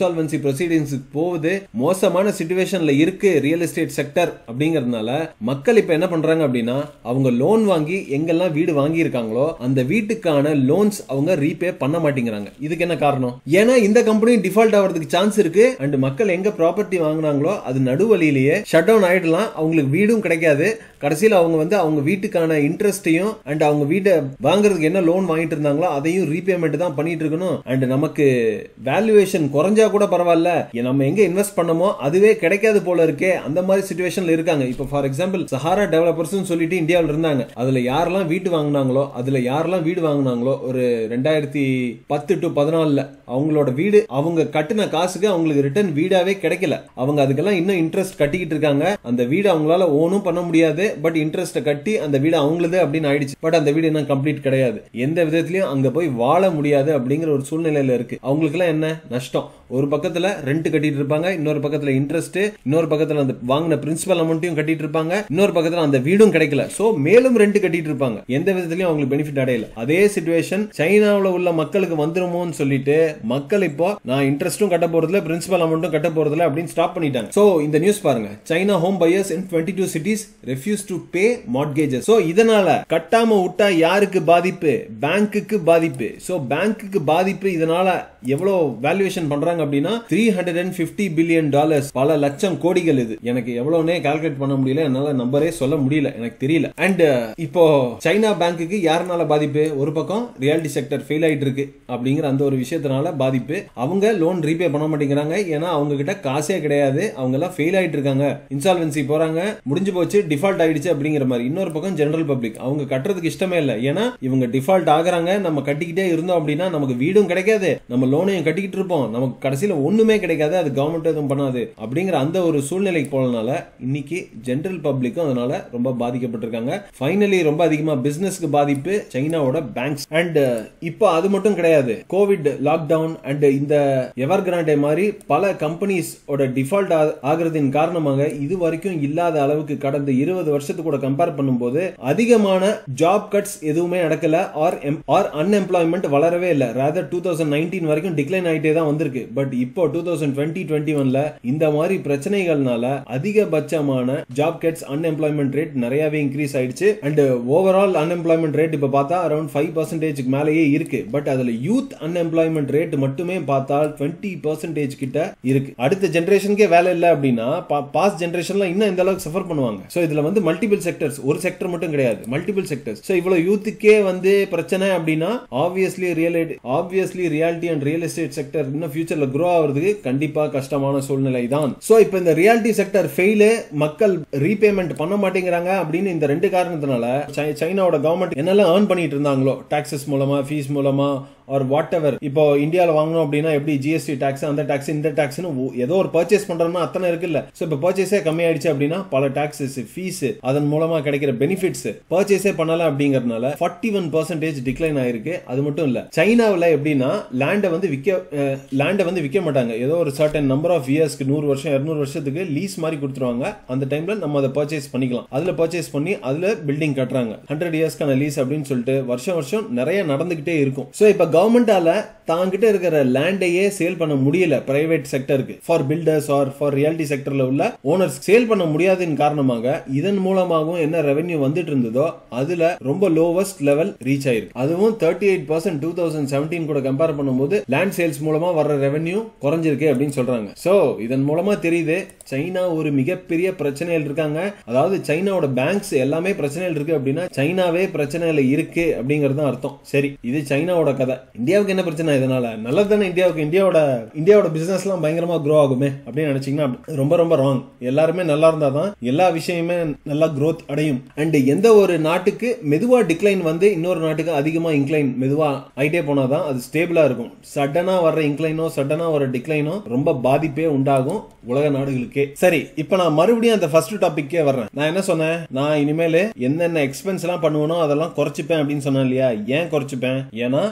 இன்சால்வன்சி ப்ரொசீடிங்ஸ் போகுது மோசமான சுச்சுவேஷன்ல இருக்கு ரியல் எஸ்டேட் செக்டர் அப்படிங்கறதுனால மக்கள் இப்ப என்ன பண்றாங்க அப்படின்னா அவங்க லோன் வாங்கி எங்கெல்லாம் வீடு வாங்கி இருக்காங்களோ அந்த வீட்டுக்கான லோன்ஸ் அவங்க ரீபே பண்ண மாட்டேங்கிறாங்க இதுக்கு என்ன காரணம் ஏன்னா இந்த கம்பெனி டிஃபால்ட் ஆகிறதுக்கு சான்ஸ் இருக்கு அண்ட் மக்கள் எங்க ப்ராப்பர்ட்டி வாங்குனாங்களோ அது நடுவழியிலேயே ஷட் டவுன் ஆயிடலாம் அவங்களுக்கு வீடும் கிடைக்காது கடைசியில் அவங்க வந்து அவங்க வீட்டுக்கான இன்ட்ரெஸ்டையும் அண்ட் அவங்க வீட்டை வாங்குறதுக்கு என்ன லோன் வாங்கிட்டு இருந்தாங்களோ அதையும் ரீபேமெண்ட் தான் பண்ணிட்டு இருக்கணும் அண்ட் நமக்கு வேல்யூவேஷன் குறைஞ்சா கூட பரவாயில்ல நம்ம எங்க இன்வெஸ்ட் பண்ணமோ அதுவே கிடைக்காது போல இருக்கே அந்த மாதிரி சுச்சுவேஷன்ல இருக்காங்க இப்போ ஃபார் எக்ஸாம்பிள் சஹாரா டெவலப்பர்ஸ் சொல்லிட்டு இந்தியாவில் இருந்தாங்க அதுல யாரெல்லாம் வீட்டு வாங்கினாங்களோ அதுல யாரெல்லாம் வீடு வாங்கினாங்களோ ஒரு ரெண்டாயிரத்தி பத்து டு பதினாலுல அவங்களோட வீடு அவங்க கட்டின காசுக்கு அவங்களுக்கு ரிட்டர்ன் வீடாவே கிடைக்கல அவங்க அதுக்கெல்லாம் இன்னும் இன்ட்ரெஸ்ட் கட்டிக்கிட்டு இருக்காங்க அந்த வீடு அவங்களால ஓனும் பண்ண முடியாது பட் இன்ட்ரெஸ்ட் கட்டி அந்த வீடு அவங்களது அப்படின்னு ஆயிடுச்சு பட் அந்த வீடு இன்னும் கம்ப்ளீட் கிடையாது எந்த விதத்திலயும் அங்க போய் வாழ முடியாது அப்படிங்கிற ஒரு சூழ்நிலையில இருக்கு அவங்களுக்கு எல்லாம் என்ன நஷ்டம் ஒரு பக்கத்துல ரெண்ட் கட்டிட்டு இருப்பாங்க இன்னொரு பக்கத்துல இன்ட்ரெஸ்ட் இன்னொரு பக்கத்துல அந்த வாங்கின பிரின்சிபல் அமௌண்ட்டையும் கட்டிட்டு இருப்பாங்க இன்னொரு பக்கத்துல அந்த வீடும் கிடைக்கல சோ மேலும் ரெண்ட் கட்டிட்டு இருப்பாங்க எந்த விதத்திலயும் அவங்களுக்கு பெனிஃபிட் அடையல அதே சுச்சுவேஷன் சைனாவுல உள்ள மக்களுக்கு வந்துருமோன்னு சொல்லிட்டு மக்கள் இப்போ நான் இன்ட்ரெஸ்டும் கட்ட போறதுல பிரின்சிபல் அமௌண்ட்டும் கட்ட போறதுல அப்படின்னு ஸ்டாப் பண்ணிட்டாங்க சோ இந்த நியூஸ் பாருங்க China home buyers in twenty two cities refuse to pay mortgages so இதனால கட்டாம விட்டா யாருக்கு பாதிப்பு பேங்க்குக்கு பாதிப்பு சோ பேங்க்குக்கு பாதிப்பு இதனால எவ்வளவு வேல்யூவேஷன் பண்றாங்க அப்படின்னா three hundred and fifty billion dollars பல லட்சம் கோடிகள் இது எனக்கு எவ்வளவுனே கால்குலேட் பண்ண முடியல என்னால நம்பரே சொல்ல முடியல எனக்கு தெரியல அண்ட் இப்போ சைனா பேங்க்குக்கு யாருனால பாதிப்பு ஒரு பக்கம் ரியாலிட்டி செக்டர் ஃபெயில் ஆயிட்டு இருக்கு அப்படிங்கிற அந்த ஒரு விஷயத்தினால பாதிப்பு அவங்க லோன் ரீபே பண்ண மாட்டேங்கிறாங்க ஏன்னா அவங்க கிட்ட காசே கிடையாது அவங்க எல்லாம் ஃபெயில் ஆயிட்டு இருக்காங்க இன்சால்வன்சி போறாங்க முடிஞ்சு போச்சு டிஃபால்ட் ஆயிடுச்சு அப்படிங்கிற மாதிரி இன்னொரு பக்கம் ஜெனரல் பப்ளிக் அவங்க கட்டுறதுக்கு இஷ்டமே இல்லை ஏன்னா இவங்க டிஃபால்ட் ஆகுறாங்க நம்ம கட்டிக்கிட்டே இருந்தோம் அப்படின்னா நமக்கு வீடும் கிடைக்காது நம்ம லோனையும் கட்டிக்கிட்டு இருப்போம் நமக்கு கடைசியில் ஒண்ணுமே கிடைக்காது அது கவர்மெண்ட் எதுவும் பண்ணாது அப்படிங்கிற அந்த ஒரு சூழ்நிலைக்கு போனதுனால இன்னைக்கு ஜெனரல் பப்ளிக்கும் அதனால ரொம்ப பாதிக்கப்பட்டிருக்காங்க ஃபைனலி ரொம்ப அதிகமா பிசினஸ்க்கு பாதிப்பு சைனாவோட பேங்க்ஸ் அண்ட் இப்போ அது மட்டும் கிடையாது கோவிட் லாக்டவுன் அண்ட் இந்த எவர் கிராண்டே மாதிரி பல கம்பெனிஸ் டிஃபால்ட் ஆகிறதின் காரணமாக இது வரைக்கும் இல்லாத அளவுக்கு கடந்த இருபது வருஷத்துக்கு கூட கம்பேர் பண்ணும்போது அதிகமான ஜாப் கட்ஸ் எதுவுமே நடக்கல ஆர் ஆர் அன்எம்ப்ளாய்மெண்ட் வளரவே இல்லை ரேதர் டூ தௌசண்ட் நைன்டீன் வரைக்கும் டிக்ளைன் ஆயிட்டே தான் வந்திருக்கு பட் இப்போ டூ தௌசண்ட் டுவெண்ட்டி டுவெண்ட்டி ஒன்ல இந்த மாதிரி பிரச்சனைகள்னால அதிகபட்சமான ஜாப் கட்ஸ் அன்எம்ப்ளாய்மெண்ட் ரேட் நிறையவே இன்க்ரீஸ் ஆயிடுச்சு அண்ட் ஓவரால் அன்எம்ப்ளாய்மெண்ட் ரேட் இப்ப பார்த்தா அரௌண்ட் ஃபைவ் பர்சன்டேஜ்க்கு மேலேயே இருக்கு பட் அதுல யூத் அன்எம்ப்ளாய்மெண்ட் ரேட் மட்டுமே பார்த்தால் டுவெண்ட்டி பர்சன்டேஜ் கிட்ட இருக்கு அடுத்த ஜென்ரேஷனுக்கே வேலை இல்லை அப்படின்னா பாஸ்ட் ஜென்ரேஷன்ல இன்னும் இந்த அளவுக்கு சஃபர் பண்ணுவாங்க ஸோ இதுல வந்து மல்டிபிள் செக்டர்ஸ் ஒரு செக்டர் மட்டும் கிடையாது மல்டிபிள் செக்டர்ஸ் ஸோ இவ்வளவு யூத்துக்கே வந்து பிரச்சனை அப்படின்னா obviously real obviously reality and real estate sector இன்னும் ஃபியூச்சர்ல க்ரோ ஆகிறதுக்கு கண்டிப்பா கஷ்டமான சூழ்நிலை தான் ஸோ இப்போ இந்த ரியாலிட்டி செக்டர் ஃபெயிலு மக்கள் ரீபேமெண்ட் பண்ண மாட்டேங்கிறாங்க அப்படின்னு இந்த ரெண்டு காரணத்தினால சைனாவோட கவர்மெண்ட் என்னெல்லாம் ஏர்ன் பண்ணிட்டு இருந்தாங்களோ டாக்ஸஸ் மூலமா ஃபீஸ் மூலமா ஆர் வாட் எவர் இப்போ இந்தியாவில் வாங்கணும் அப்படின்னா எப்படி ஜிஎஸ்டி டாக்ஸ் அந்த டாக்ஸ் இந்த டாக்ஸ்னு ஏதோ ஒரு பர்ச்சேஸ் பண்றோம்னா அத்தனை இருக்குல்ல ஸோ இப்போ பர்ச்சேஸே கம்மியாயிடுச்சு அப்படின்னா பல டாக்ஸஸ் ஃபீஸ் அதன் மூலமா கிடைக்கிற பெனிஃபிட்ஸ் பர்ச்சேஸே பண்ணல அப்படிங்கறதுனால ஃபார்ட்டி ஒன் பர்சன்டேஜ் டிக்ளைன் ஆயிருக்கு அது மட்டும் இல்ல சைனாவில் எப்படின்னா லேண்டை வந்து விற்க லேண்டை வந்து விற்க மாட்டாங்க ஏதோ ஒரு சர்டன் நம்பர் ஆஃப் இயர்ஸ்க்கு நூறு வருஷம் இருநூறு வருஷத்துக்கு லீஸ் மாதிரி கொடுத்துருவாங்க அந்த டைம்ல நம்ம அதை பர்ச்சேஸ் பண்ணிக்கலாம் அதுல பர்ச்சேஸ் பண்ணி அதுல பில்டிங் கட்டுறாங்க ஹண்ட்ரட் இயர்ஸ்க்கான லீஸ் அப்படின்னு சொல்லிட்டு வருஷம் வருஷம் நிறைய நடந்துகிட்டே இருக்கும் ஸோ இப்போ கவர்மெண்டால தாங்கிட்ட இருக்கிற லேண்டையே சேல் பண்ண முடியல பிரைவேட் செக்டருக்கு for builders or for reality செக்டர்ல உள்ள ஓனர்ஸ் சேல் பண்ண முடியாதன் காரணமாக இதன் மூலமாகவும் என்ன ரெவென்யூ வந்துட்டு இருந்ததோ அதுல ரொம்ப லோவஸ்ட் லெவல் ரீச் ஆயிருக்கு அதுவும் thirty eight percent two thousand seventeen கூட கம்பேர் பண்ணும்போது லேண்ட் சேல்ஸ் மூலமா வர்ற ரெவென்யூ குறைஞ்சிருக்கு அப்படின்னு சொல்றாங்க சோ இதன் மூலமா தெரியுது சைனா ஒரு மிகப்பெரிய பிரச்சனையில் இருக்காங்க அதாவது சைனாவோட பேங்க்ஸ் எல்லாமே பிரச்சனையில் இருக்கு அப்படின்னா சைனாவே பிரச்சனையில இருக்கு அப்படிங்கிறது தான் அர்த்தம் சரி இது சைனாவோட கதை இந்தியாவுக்கு என்ன பிரச்சனை இதனால நல்லது தானே இந்தியாவுக்கு இந்தியாவோட இந்தியாவோட பிசினஸ் எல்லாம் பயங்கரமா க்ரோ ஆகுமே அப்படின்னு நினைச்சீங்கன்னா ரொம்ப ரொம்ப ராங் எல்லாருமே நல்லா இருந்தா தான் எல்லா விஷயமே நல்லா growth அடையும் அண்ட் எந்த ஒரு நாட்டுக்கு மெதுவா டிக்ளைன் வந்து இன்னொரு நாட்டுக்கு அதிகமா இன்க்ளைன் மெதுவா ஆயிட்டே போனாதான் அது ஸ்டேபிளா இருக்கும் சடனா வர்ற இன்க்ளைனோ சடனா வர டிக்ளைனோ ரொம்ப பாதிப்பே உண்டாகும் உலக நாடுகளுக்கே சரி இப்போ நான் மறுபடியும் அந்த ஃபர்ஸ்ட் டாபிக்கே வர்றேன் நான் என்ன சொன்னேன் நான் இனிமேல் என்னென்ன எக்ஸ்பென்ஸ் எல்லாம் பண்ணுவனோ அதெல்லாம் குறைச்சிப்பேன் அப்படின்னு சொன்னேன் இல்லையா ஏன் குறைச்சிப்பேன் ஏன்னா இன்ஃபிளேஷன்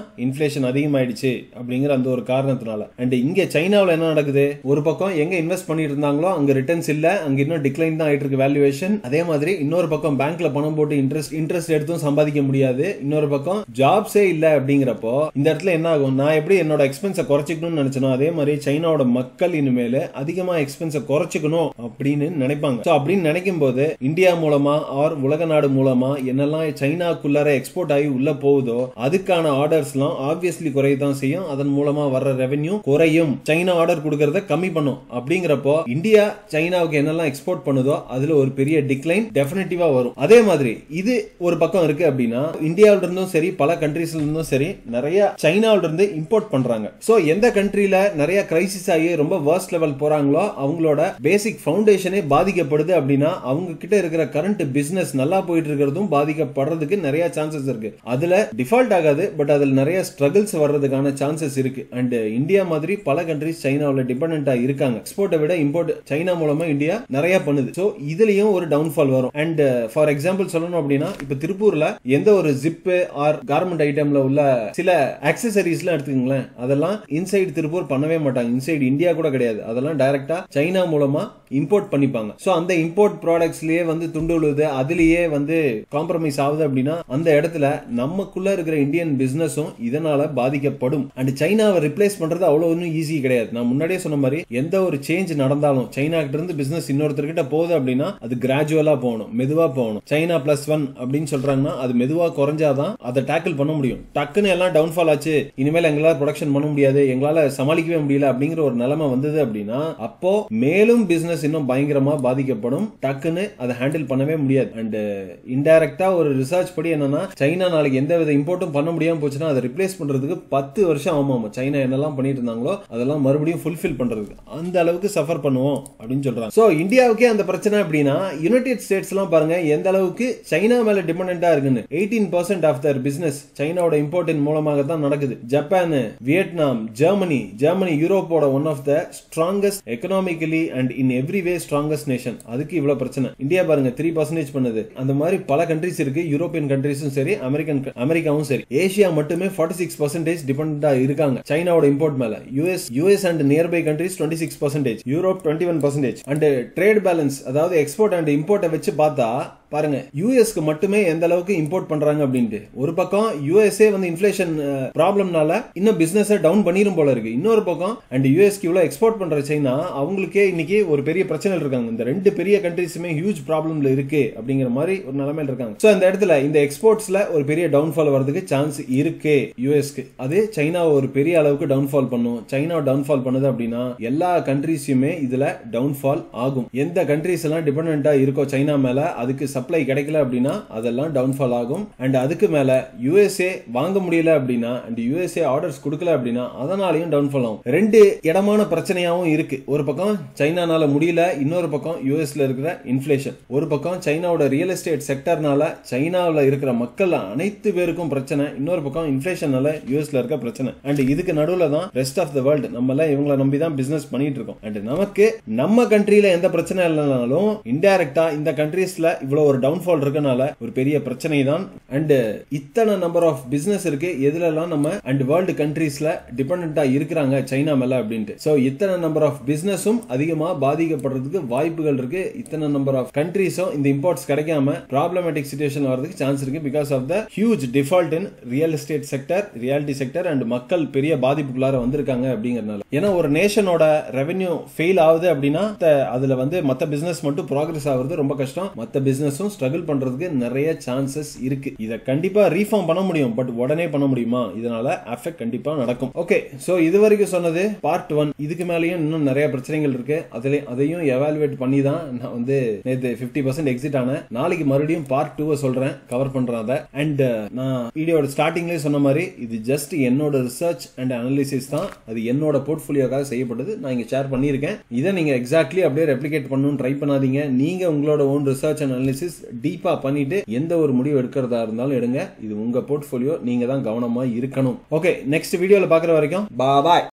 இன்ஃபிளேஷன் அதிகமாயிடுச்சு அப்படிங்கிற அந்த ஒரு காரணத்தினால அண்ட் இங்க சைனாவில் என்ன நடக்குது ஒரு பக்கம் எங்க இன்வெஸ்ட் பண்ணிட்டு இருந்தாங்களோ அங்க ரிட்டர்ன்ஸ் இல்ல அங்க இன்னும் டிக்ளைன் தான் ஆயிட்டு இருக்கு வேல்யூவேஷன் அதே மாதிரி இன்னொரு பக்கம் பேங்க்ல பணம் போட்டு இன்ட்ரெஸ்ட் இன்ட்ரெஸ்ட் எடுத்தும் சம்பாதிக்க முடியாது இன்னொரு பக்கம் ஜாப்ஸே இல்ல அப்படிங்கிறப்போ இந்த இடத்துல என்ன ஆகும் நான் எப்படி என்னோட எக்ஸ்பென்ஸை குறைச்சிக்கணும்னு நினைச்சனோ அதே மாதிரி சைனாவோட மக்கள் இனிமேல் அதிகமா எக்ஸ்பென்ஸை குறைச்சிக்கணும் அப்படின்னு நினைப்பாங்க ஸோ அப்படின்னு நினைக்கும் போது இந்தியா மூலமா ஆர் உலக நாடு மூலமா என்னெல்லாம் சைனாக்குள்ளார எக்ஸ்போர்ட் ஆகி உள்ள போகுதோ அதுக்கான ஆர்டர்ஸ்லாம் ஆப்வியஸ்லி குறைய தான் செய்யும் அதன் மூலமா வர்ற ரெவென்யூ குறையும் சைனா ஆர்டர் கொடுக்கறத கம்மி பண்ணும் அப்படிங்கிறப்போ இந்தியா சைனாவுக்கு என்னெல்லாம் எக்ஸ்போர்ட் பண்ணுதோ அதுல ஒரு பெரிய டிக்ளைன் டெஃபினட்டிவா வரும் அதே மாதிரி இது ஒரு பக்கம் இருக்கு அப்படின்னா இந்தியாவில இருந்தும் சரி பல கண்ட்ரீஸ்ல இருந்தும் சரி நிறைய சைனாவில இருந்து இம்போர்ட் பண்றாங்க சோ எந்த கண்ட்ரில நிறைய கிரைசிஸ் ஆகி ரொம்ப வர்ஸ்ட் லெவல் போறாங்களோ அவங்களோட பேசிக் ஃபவுண்டேஷனே பாதிக்கப்படுது அப்படின்னா அவங்க கிட்ட இருக்கிற கரண்ட் பிசினஸ் நல்லா போயிட்டு இருக்கிறதும் பாதிக்கப்படுறதுக்கு நிறைய சான்சஸ் இருக்கு அதுல டிஃபால்ட் ஆகாது பட் அதுல நிறைய ஸ்ட்ரகிள்ஸ் வர்றதுக்கான சான்சஸ் இருக்கு அண்ட் இந்தியா மாதிரி பல கண்ட்ரிஸ் சைனாவில் டிபெண்டா இருக்காங்க எக்ஸ்போர்ட்டை விட இம்போர்ட் சைனா மூலமா இந்தியா நிறைய பண்ணுது சோ இதுலயும் ஒரு டவுன்ஃபால் வரும் அண்ட் ஃபார் எக்ஸாம்பிள் சொல்லணும் அப்படின்னா இப்ப திருப்பூர்ல எந்த ஒரு ஜிப்பு ஆர் கார்மெண்ட் ஐட்டம்ல உள்ள சில அக்சசரிஸ்லாம் எடுத்துக்கங்களேன் அதெல்லாம் இன்சைடு திருப்பூர் பண்ணவே மாட்டாங்க இன்சைடு இந்தியா கூட கிடையாது அதெல்லாம் டைரக்டா சைனா மூலமா இம்போர்ட் பண்ணிப்பாங்க சோ அந்த இம்போர்ட் ப்ராடக்ட்ஸ்லயே வந்து துண்டு விழுது அதுலயே வந்து காம்ப்ரமைஸ் ஆகுது அப்படின்னா அந்த இடத்துல நமக்குள்ள இருக்கிற இந்தியன் பிசினஸும் இதனால பாதிக்கப்படும் அண்ட் சைனாவை ரிப்ளேஸ் பண்றது அவ்வளவு ஒன்றும் ஈஸி கிடையாது நான் முன்னாடியே சொன்ன மாதிரி எந்த ஒரு சேஞ்ச் நடந்தாலும் சைனா கிட்ட இருந்து பிசினஸ் இன்னொருத்தர்கிட்ட போகுது அப்படின்னா அது கிராஜுவலா போகணும் மெதுவா போகணும் சைனா பிளஸ் ஒன் அப்படின்னு சொல்றாங்கன்னா அது மெதுவா குறைஞ்சாதான் அதை டேக்கிள் பண்ண முடியும் டக்குன்னு எல்லாம் டவுன்ஃபால் ஆச்சு இனிமேல் எங்களால ப்ரொடக்ஷன் பண்ண முடியாது எங்களால சமாளிக்கவே முடியல அப்படிங்கிற ஒரு நிலைமை வந்தது அப்படின்னா அப்போ மேலும் பிசினஸ் இன்னும் பயங்கரமா பாதிக்கப்படும் டக்குன்னு அதை ஹேண்டில் பண்ணவே முடியாது அண்ட் இன்டைரக்டா ஒரு ரிசர்ச் படி என்னன்னா சைனா நாளைக்கு எந்த வித இம்போர்ட்டும் பண்ண முடியாம போச்சுன்னா அதை ரிப்ளேஸ் பண்றதுக்கு பத்து வருஷம் ஆமாம் சைனா என்னெல்லாம் பண்ணிட்டு இருந்தாங்களோ அதெல்லாம் மறுபடியும் ஃபுல்ஃபில் பண்றதுக்கு அந்த அளவுக்கு சஃபர் பண்ணுவோம் அப்படின்னு சொல்றாங்க சோ இந்தியாவுக்கே அந்த பிரச்சனை அப்படின்னா யுனைடெட் ஸ்டேட்ஸ் எல்லாம் பாருங்க எந்த அளவுக்கு சைனா மேல டிபெண்டா இருக்குன்னு eighteen percent of their business சைனாவோட இம்போர்ட்டின் மூலமாக தான் நடக்குது ஜப்பான் வியட்நாம் ஜெர்மனி ஜெர்மனி யூரோப்போட one of the strongest economically and in every way strongest nation அதுக்கு இவ்வளவு பிரச்சனை இந்தியா பாருங்க த்ரீ பர்சன்டேஜ் பண்ணுது அந்த மாதிரி பல கண்ட்ரிஸ் இருக்கு யூரோப்பியன் கண்ட்ரிஸும் சரி அமெரிக்கன் அமெரிக்காவும் சரி ஏசியா மட்டுமே ஃபார்ட்டி சிக்ஸ் பர்சன்டேஜ் டிபெண்டா இருக்காங்க சைனாவோட இம்போர்ட் மேல US US and nearby countries twenty six percentage Europe twenty one percentage and trade balance அதாவது எக்ஸ்போர்ட் அண்ட் இம்போர்ட்டை வச்சு பார்த்தா பாருங்க யூஎஸ்க்கு மட்டுமே எந்த அளவுக்கு இம்போர்ட் பண்றாங்க அப்படின்ட்டு ஒரு பக்கம் யூஎஸ்ஏ வந்து இன்ஃபிளேஷன் ப்ராப்ளம்னால இன்னும் பிசினஸ் டவுன் பண்ணிரும் போல இருக்கு இன்னொரு பக்கம் அண்ட் யூஎஸ்க்கு இவ்வளவு எக்ஸ்போர்ட் பண்ற சைனா அவங்களுக்கே இன்னைக்கு ஒரு பெரிய பிரச்சனை இருக்காங்க இந்த ரெண்டு பெரிய கண்ட்ரிஸுமே ஹியூஜ் ப்ராப்ளம்ல இருக்கு அப்படிங்கிற மாதிரி ஒரு நிலைமையில இருக்காங்க சோ அந்த இடத்துல இந்த எக்ஸ்போர்ட்ஸ்ல ஒரு பெரிய டவுன்ஃபால் வரதுக்கு சான்ஸ் இருக்கு யூஎஸ்க்கு அது சைனா ஒரு பெரிய அளவுக்கு டவுன்ஃபால் பண்ணும் சைனா டவுன்ஃபால் பண்ணுது அப்படின்னா எல்லா கண்ட்ரிஸுமே இதுல டவுன்ஃபால் ஆகும் எந்த கண்ட்ரிஸ் எல்லாம் டிபெண்டா இருக்கோ சைனா மேல அதுக்கு சப்ளை கிடைக்கல அப்படின்னா அதெல்லாம் டவுன்ஃபால் ஆகும் அண்ட் அதுக்கு மேல யூஎஸ்ஏ வாங்க முடியல அப்படின்னா அண்ட் யூஎஸ்ஏ ஆர்டர்ஸ் கொடுக்கல அப்படின்னா அதனாலையும் டவுன்ஃபால் ஆகும் ரெண்டு இடமான பிரச்சனையாவும் இருக்கு ஒரு பக்கம் சைனானால முடியல இன்னொரு பக்கம் யூஎஸ்ல இருக்கிற இன்ஃபிளேஷன் ஒரு பக்கம் சைனாவோட ரியல் எஸ்டேட் செக்டர்னால சைனாவில் இருக்கிற மக்கள் அனைத்து பேருக்கும் பிரச்சனை இன்னொரு பக்கம் இன்ஃபிளேஷனால யூஎஸ்ல இருக்க பிரச்சனை அண்ட் இதுக்கு நடுவுல தான் ரெஸ்ட் ஆஃப் த வேர்ல்டு நம்ம எல்லாம் இவங்களை நம்பி தான் பிசினஸ் பண்ணிட்டு இருக்கோம் அண்ட் நமக்கு நம்ம கண்ட்ரியில எந்த பிரச்சனை இல்லைனாலும் இன்டைரக்டா இந்த கண்ட்ரீஸ்ல இவ்வளவு ஒரு டவுன்ஃபால் இருக்கனால ஒரு பெரிய பிரச்சனை தான் அண்ட் இத்தனை நம்பர் ஆஃப் பிசினஸ் இருக்கு எதுலலாம் நம்ம அண்ட் வேர்ல்டு கண்ட்ரீஸ்ல டிபெண்டா இருக்கிறாங்க சைனா மேல அப்படின்ட்டு சோ இத்தனை நம்பர் ஆஃப் பிசினஸும் அதிகமா பாதிக்கப்படுறதுக்கு வாய்ப்புகள் இருக்கு இத்தனை நம்பர் ஆஃப் கண்ட்ரீஸும் இந்த இம்போர்ட்ஸ் கிடைக்காம ப்ராப்ளமேட்டிக் சுச்சுவேஷன் வரதுக்கு சான்ஸ் இருக்கு because of the huge default in real estate sector reality sector and மக்கள் பெரிய பாதிப்புக்குள்ளார வந்திருக்காங்க அப்படிங்கறதுனால ஏன்னா ஒரு நேஷனோட ரெவென்யூ ஃபெயில் ஆகுது அப்படின்னா அதுல வந்து மத்த பிசினஸ் மட்டும் ப்ராக்ரஸ் ஆகுறது ரொம்ப கஷ்டம் மத்த பிசினஸும் ஸ்ட்ரகிள் பண்றதுக்கு நிறைய சான்சஸ் இருக்கு இத கண்டிப்பா ரீஃபார்ம் பண்ண முடியும் பட் உடனே பண்ண முடியுமா இதனால அஃபெக்ட் கண்டிப்பா நடக்கும் ஓகே சோ இது வரைக்கும் சொன்னது பார்ட் ஒன் இதுக்கு மேலேயும் இன்னும் நிறைய பிரச்சனைகள் இருக்கு அதுல அதையும் எவாலுவேட் பண்ணி தான் நான் வந்து நேத்து பிப்டி பர்சன்ட் எக்ஸிட் ஆனேன் நாளைக்கு மறுபடியும் பார்ட் டூவை சொல்றேன் கவர் பண்றேன் அதை அண்ட் நான் வீடியோட ஸ்டார்டிங்லேயே சொன்ன மாதிரி இது ஜஸ்ட் என்னோட ரிசர்ச் அண்ட் அனாலிசிஸ் தான் அது என்னோட போர்ட்ஃபோலியோக்காக செய்யப்பட்டது நான் இங்க ஷேர் பண்ணியிருக்கேன் இதை நீங்க எக்ஸாக்ட்லி அப்படியே ரெப்ளிகேட் பண்ணணும்னு ட்ரை பண்ணாதீங்க நீங்க உங்களோட ஓன் ரிசர்ச் அண்ட் அனாலிசிஸ் டீப்பா பண்ணிட்டு எந்த ஒரு முடிவு எடுக்கிறதா இருந்தாலும் எடுங்க இது உங்க போர்ட்ஃபோலியோ நீங்க தான் கவனமா இருக்கணும் ஓகே நெக்ஸ்ட் வீடியோல பாக்குற வரைக்கும் பாய்